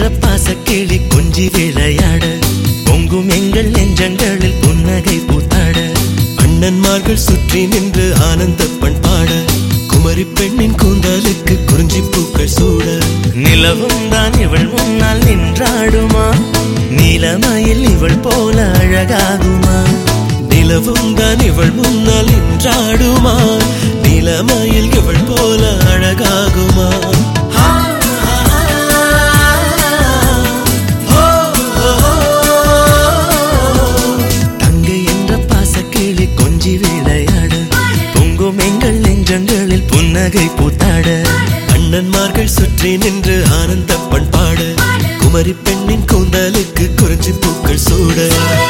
பாசக்கிளி கொஞ்சி விளையாட பொங்கும் எங்கள் நெஞ்சங்களில் புன்னகை பூத்தாட அண்ணன்மார்கள் சுற்றி நின்று ஆனந்த பண்பாட குமரி பெண்ணின் கூந்தலுக்கு குறிஞ்சி பூக்கள் சூட நிலவும் தான் இவள் முன்னால் நின்றாடுமா நீலமயில் இவள் போல அழகாகுமா நிலவும் தான் இவள் முன்னால் நின்றாடுமா நீலமயில் இவள் போல அழகாகுமா தங்கை என்ற பாசக்கிளி கொஞ்சி விளையாட பொங்கும் எங்கள் நெஞ்சங்களில் புன்னகை பூத்தாட அண்ணன்மார்கள் சுற்றி நின்று ஆனந்த பண்பாட குமரி பெண்ணின் கூந்தலுக்கு குறிஞ்சி பூக்கள் சூட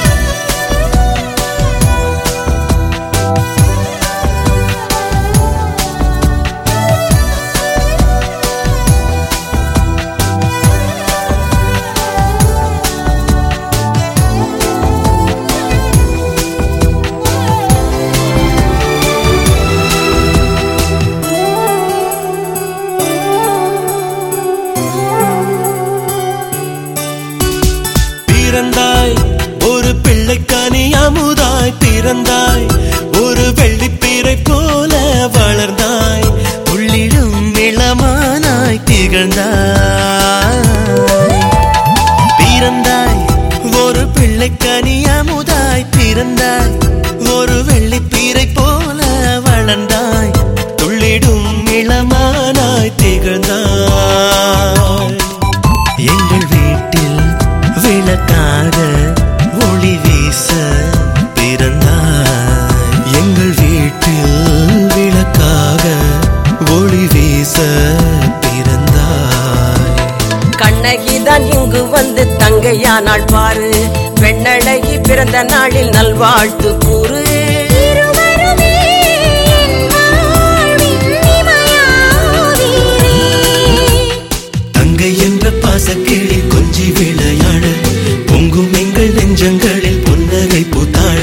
பிறந்தாய் ஒரு பிள்ளைக்கானி அமுதாய் பிறந்தாய் ஒரு வெள்ளிப்பீரை போல வளர்ந்தாய் உள்ளிடும் இளமானாய் திகழ்ந்தாய் பிறந்தாய் ஒரு பிள்ளைக்கனி அமுதாய் பிறந்தாய் ஒரு வெள்ளிப்பீரை போல வளர்ந்தாய் துள்ளிடும் இளமானாய் திகழ்ந்தாய் எங்கள் வீட்டில் விளக்காக ஒளி வீச பிறந்தாய் எங்கள் வீட்டில் விளக்காக ஒளி வீச பிறந்தாய் கண்ணகிதான் இங்கு வந்து தங்கையானாள் பாரு பெண்ணழகி பிறந்த நாளில் நல்வாழ்த்து கூறு இருவருமே என் வாழ்வின் இமையாவீரே. தங்கை என்ற பாசக்கிளி கொஞ்சி விளையாட பொங்கும் எங்கள் நெஞ்சங்களில் புன்னகை பூத்தாட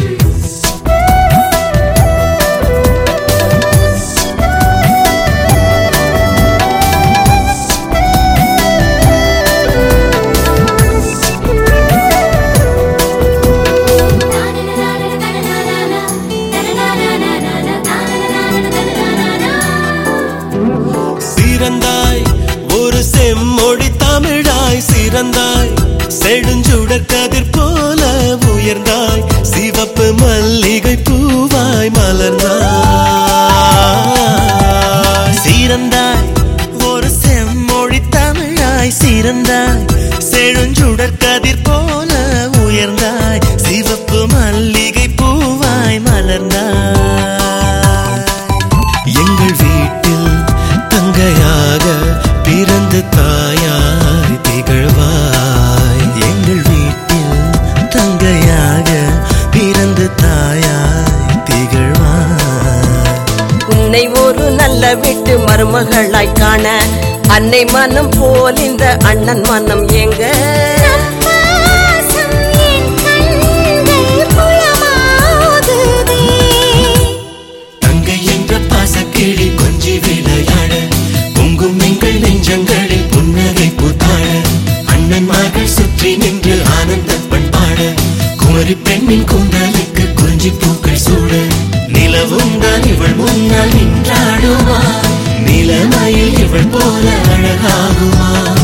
சிறந்தாய் ஒரு செம்மொழி தமிழாய் சிறந்தாய் செழுஞ்சுடர் கதிர் போல உயர்ந்தாய் சிவப்பு மல்லிகை பூவாய் மலர்ந்தாய் சிறந்தாய் ஒரு செம்மொழி தமிழாய் சிறந்தாய் செழுஞ்சுடர் கதிர் போல உயர்ந்தாய் சிவப்பு மல்லிகை பூவாய் மலர்ந்தாய் எங்கள் வீட்டில் தங்கையாக பிறந்து தாயாய் திகழ்வாய் எங்கள் வீட்டில் தங்கையாக பிறந்து தாயாய் திகழ்வாய் உன்னை ஒரு நல்ல வீட்டு மருமகளாய் காண அன்னை மனம் போல் இந்த அண்ணன் மனம் எங்க பாசம் என் கண்கள் புலமாகுதே. தங்கை என்ற பாசக்கிளி கொஞ்சி விளையாட பொங்கும் எங்கள் நெஞ்சங்களில் புன்னகை பூத்தாட அண்ணன்மார்கள் சுற்றி நின்று ஆனந்த பண்பாட குமரி பெண்ணின் கூந்தலுக்கு குறிஞ்சி பூக்கள் சூட நிலவும் தான் இவள் முன்னால் நின்றாடுமா நிலமயில் இவள் போல அழகாகுமா